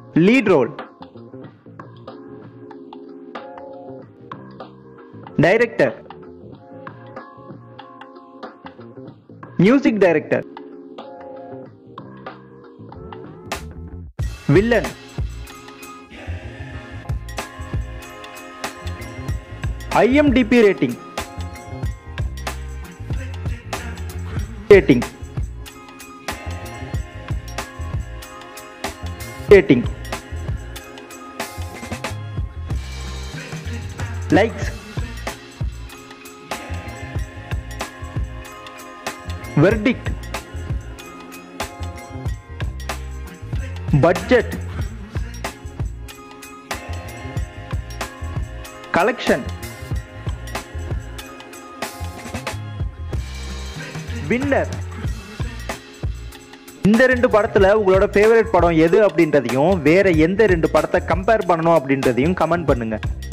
lead role director music director villain IMDb rating rating rating likes verdict budget collection winner இந்த ரெண்டு படத்துல உங்களோட favourite படம் எது அப்படின்றதையும் வேற எந்த ரெண்டு படத்தை கம்பேர் பண்ணணும் அப்படின்றதையும் கமெண்ட் பண்ணுங்க